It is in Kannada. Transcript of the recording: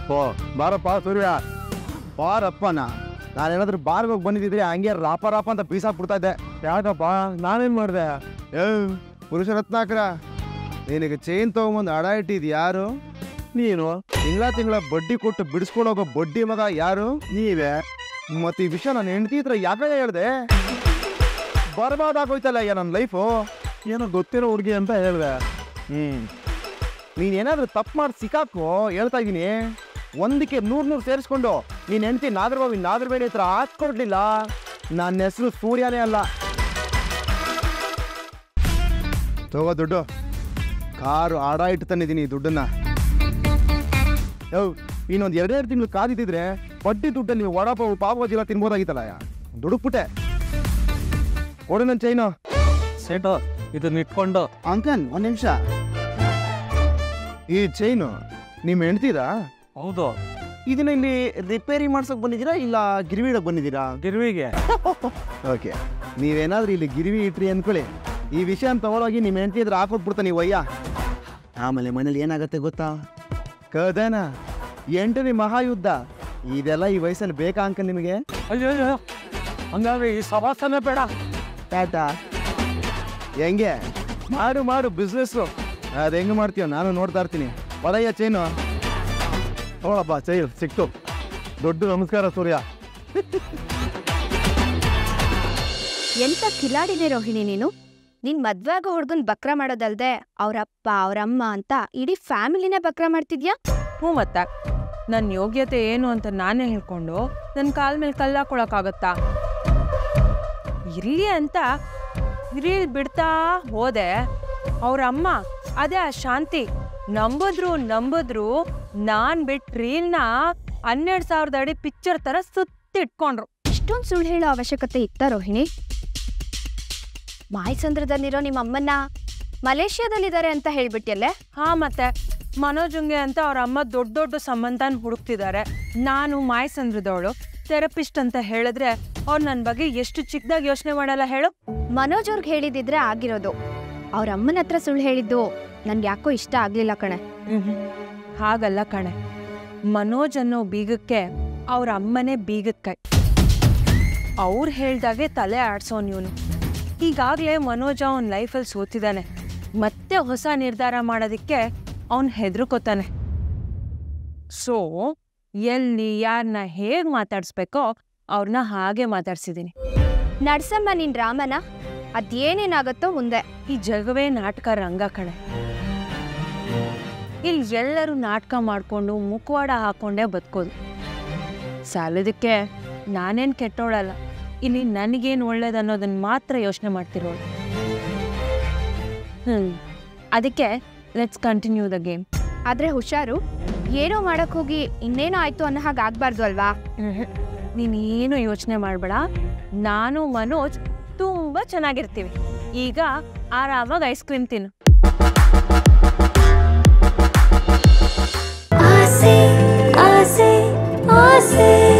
ಓ ಬಾರಪ್ಪ ಸೂರ್ಯ ಬಾರಪ್ಪನ ನಾನೇನಾದ್ರೂ ಬಾರ್ಗೆ ಹೋಗಿ ಬಂದಿದ್ದಿದ್ರೆ ಹಂಗೆ ರಾಪ ರಾಪ ಅಂತ ಬೀಸಾಕ್ಬಿಡ್ತಾ ಇದ್ದೆ ಯಾಕಪ್ಪ ನಾನೇನು ಮಾಡಿದೆ ಏ ಪುರುಷ ರತ್ನಾಕರ ನಿನಗೆ ಚೈನ್ ತೊಗೊಂಬಂದು ಅಡ ಇಟ್ಟಿದ್ ಯಾರು ನೀನು ತಿಂಗಳ ತಿಂಗಳ ಬಡ್ಡಿ ಕೊಟ್ಟು ಬಿಡಿಸ್ಕೊಂಡು ಹೋಗೋ ಬಡ್ಡಿ ಮಗ ಯಾರು ನೀವೇ ಮತ್ತೆ ಈ ವಿಷಯ ನನ್ನ ಹೆಂಡತಿ ಹತ್ರ ಯಾಕೆ ಹೇಳ್ದೆ ಬರ್ಬಾದಾಗೋಯ್ತಲ್ಲ ಅಯ್ಯ ನನ್ನ ಲೈಫು ಏನೋ ಗೊತ್ತಿರೋ ಹುಡುಗಿ ಅಂತ ಹೇಳ್ದೆ ಹ್ಮ್ ನೀನೇನಾದ್ರೂ ತಪ್ಪು ಮಾಡಿ ಸಿಕ್ಕಾಕೋ ಹೇಳ್ತಾ ಇದ್ದೀನಿ ಒಂದಕ್ಕೆ ನೂರು ನೂರು ಸೇರಿಸ್ಕೊಂಡು ನೀನು ಹೆಂಡತಿ ನಾಗರಬಾವಿ ನಾಗರಬೇಡಿ ಹತ್ರ ಹಾಕ್ಕೊಡ್ಲಿಲ್ಲ ನನ್ನ ಹೆಸರು ಸೂರ್ಯನೇ ಅಲ್ಲ ತಗೋ ದುಡ್ಡು ಕಾರು ಆಡ ಇಟ್ಟು ತಂದಿದ್ದೀನಿ ಈ ದುಡ್ಡನ್ನ ಯೋ ಇನ್ನೊಂದು ಎರಡೆರಡು ತಿಂಗಳು ಕಾದಿದ್ದಿದ್ರೆ ಬಡ್ಡಿ ದುಡ್ಡಲ್ಲಿ ವಡಾಪಾವು ಪಾವಜಿಲ್ಲ ತಿನ್ಬೋದಾಗಿತ್ತಲ್ಲ ದುಡುಕ್ಬಿಟ್ಟೆ ಕೊಡು ನನ್ನ ಚೈನು ಸೇಟು ಇದನ್ನ ಇಟ್ಕೊಂಡು ಅಂಕನ್ ಒಂದು ನಿಮಿಷ ಈ ಚೈನು ನಿಮ್ಮ ಹೆಂಡ್ತಿದಾ ಹೌದು ಇದನ್ನ ಇಲ್ಲಿ ರಿಪೇರಿ ಮಾಡ್ಸಕ್ ಬಂದಿದ್ದೀರಾ ಇಲ್ಲ ಗಿರ್ವಿ ಇಡಕ್ ಬಂದಿದ್ದೀರಾ ಗಿರ್ವಿಗೆ ಓಕೆ ನೀವೇನಾದ್ರೂ ಇಲ್ಲಿ ಗಿರ್ವಿ ಇಟ್ರಿ ಅಂದ್ಕೊಳ್ಳಿ ಈ ವಿಷಯ ತಗೊಳೋಗಿ ನಿಮ್ಮ ಹೆಂಡತಿ ಹತ್ರ ಹಾಕೋದ್ಬಿಡ್ತಾನೆ ವಯ್ಯ ಆಮೇಲೆ ಮನೇಲಿ ಏನಾಗತ್ತೆ ಗೊತ್ತಾ ಕದನ ಎಂಟನೇ ಮಹಾಯುದ್ಧ ಇದೆಲ್ಲ ಈ ವಯಸ್ಸಲ್ಲಿ ಬೇಕಾ ಅಂಕ ನಿಮಗೆ ಅಯ್ಯೋ ಅಯ್ಯೋ ಹಂಗಾದ್ರೆ ಈ ಸವಾಸನೆ ಬೇಡ ಟಾಟಾ ಹೆಂಗೆ ಮಾಡು ಮಾಡು ಬಿಸ್ನೆಸ್ಸು ಅದು ಹೆಂಗೆ ಮಾಡ್ತೀಯೋ ನಾನು ನೋಡ್ತಾ ಇರ್ತೀನಿ ಒಳಯ್ಯ ಚೈನು ನೋಡಪ್ಪ ಚೈನ್ ಸಿಕ್ತು ದೊಡ್ಡ ನಮಸ್ಕಾರ ಸೂರ್ಯ ಎಂತ ಕಿಲಾಡಿನೇ ರೋಹಿಣಿ ನೀನು ನಿನ್ ಮದ್ವೆ ಆಗೋ ಹುಡ್ಗನ್ ಬಕ್ರ ಮಾಡೋದಲ್ದೆ ಅವ್ರಪ್ಪ ಅವ್ರಮ್ಮ ಅಂತ ಇಡೀ ಫ್ಯಾಮಿಲಿನೇ ಬಕ್ರ ಮಾಡ್ತಿದ್ಯಾ ಹ್ಞೂ ಮತ್ತೆ ನನ್ನ ಯೋಗ್ಯತೆ ಏನು ಅಂತ ನಾನೇ ಹೇಳ್ಕೊಂಡು ನನ್ನ ಕಾಲ ಮೇಲೆ ಕಲ್ಲಾಕೊಳಕ್ಕಾಗತ್ತಾ ಇರ್ಲಿ ಅಂತ ರೀಲ್ ಬಿಡ್ತಾ ಹೋದೆ ಅವ್ರ ಅಮ್ಮ ಅದೇ ಆ ಶಾಂತಿ ನಂಬುದ್ರು ನಂಬುದ್ರು ನಾನ್ ಬಿಟ್ ರೀಲ್ನ ಹನ್ನೆರಡು ಸಾವಿರದ ಅಡಿ ಪಿಕ್ಚರ್ ತರ ಸುತ್ತಿಟ್ಕೊಂಡ್ರು ಇಷ್ಟೊಂದ್ ಸುಳ್ಳು ಹೇಳೋ ಅವಶ್ಯಕತೆ ಇತ್ತ ರೋಹಿಣಿ ಮಾಯಸಂದ್ರದಲ್ಲಿರೋ ನಿಮ್ಮ ಅಮ್ಮನ್ನ ಮಲೇಷ್ಯಾದಲ್ಲಿದ್ದಾರೆ ಅಂತ ಹೇಳ್ಬಿಟ್ಟಿಯಲ್ಲೇ ಹಾ ಮತ್ತೆ ಮನೋಜಂಗೆ ಅಂತ ಅವ್ರ ಅಮ್ಮ ದೊಡ್ಡ ದೊಡ್ಡ ಸಂಬಂಧನ ಹುಡುಕ್ತಿದ್ದಾರೆ ನಾನು ಮಾಯಸಂದ್ರದವಳು ಥೆರಪಿಸ್ಟ್ ಅಂತ ಹೇಳಿದ್ರೆ ಅವ್ರು ನನ್ನ ಬಗ್ಗೆ ಎಷ್ಟು ಚಿಕ್ಕದಾಗಿ ಯೋಚನೆ ಮಾಡಲ್ಲ ಹೇಳು ಮನೋಜ್ ಅವ್ರಿಗೆ ಹೇಳಿದಿದ್ರೆ ಆಗಿರೋದು ಅವ್ರ ಅಮ್ಮನ ಹತ್ರ ಸುಳ್ಳು ಹೇಳಿದ್ದು ನನ್ಗೆ ಯಾಕೋ ಇಷ್ಟ ಆಗ್ಲಿಲ್ಲ ಕಣೆ ಹಾಗಲ್ಲ ಕಣೆ ಮನೋಜ್ ಅನ್ನೋ ಬೀಗಕ್ಕೆ ಅವ್ರ ಅಮ್ಮನೇ ಬೀಗದ ಕೈ ಅವ್ರು ಹೇಳ್ದಾಗೆ ತಲೆ ಆಡ್ಸೋನ್ ಇವನು ಈಗಾಗಲೇ ಮನೋಜ ಅವನ ಲೈಫಲ್ಲಿ ಸೋತಿದ್ದಾನೆ ಮತ್ತೆ ಹೊಸ ನಿರ್ಧಾರ ಮಾಡೋದಕ್ಕೆ ಅವನು ಹೆದರ್ಕೋತಾನೆ ಸೊ ಎಲ್ಲಿ ಯಾರನ್ನ ಹೇಗೆ ಮಾತಾಡಿಸ್ಬೇಕೋ ಅವ್ರನ್ನ ಹಾಗೆ ಮಾತಾಡ್ಸಿದ್ದೀನಿ ನಡ್ಸಮ್ಮ ನಿನ್ ರಾಮನ ಅದೇನೇನಾಗತ್ತೋ ಮುಂದೆ ಈ ಜಗವೇ ನಾಟಕ ರಂಗ ಕಣೆ ಇಲ್ಲಿ ಎಲ್ಲರೂ ನಾಟಕ ಮಾಡಿಕೊಂಡು ಮುಖವಾಡ ಹಾಕೊಂಡೇ ಬದುಕೋದು ಸಾಲದಕ್ಕೆ ನಾನೇನು ಕೆಟ್ಟೋಳಲ್ಲ ಇಲ್ಲಿ ನನಗೇನು ಒಳ್ಳೇದು ಅನ್ನೋದನ್ನ ಮಾತ್ರ ಯೋಚನೆ ಮಾಡ್ತಿರೋಳು ಹ್ಞೂ ಅದಕ್ಕೆ ಲೆಟ್ಸ್ ಕಂಟಿನ್ಯೂ ದ ಗೇಮ್ ಆದ್ರೆ ಹುಷಾರು ಏನೋ ಮಾಡಕ್ ಹೋಗಿ ಇನ್ನೇನೋ ಆಯ್ತು ಅನ್ನೋ ಹಾಗೆ ಆಗ್ಬಾರ್ದು ಅಲ್ವಾ ನೀನೇನು ಯೋಚನೆ ಮಾಡಬೇಡ ನಾನು ಮನೋಜ್ ತುಂಬ ಚೆನ್ನಾಗಿರ್ತೀವಿ ಈಗ ಆರಾಮಾಗಿ ಐಸ್ ಕ್ರೀಮ್ ತಿನ್ನು ಆಸೆ ಆಸೆ ಆಸೆ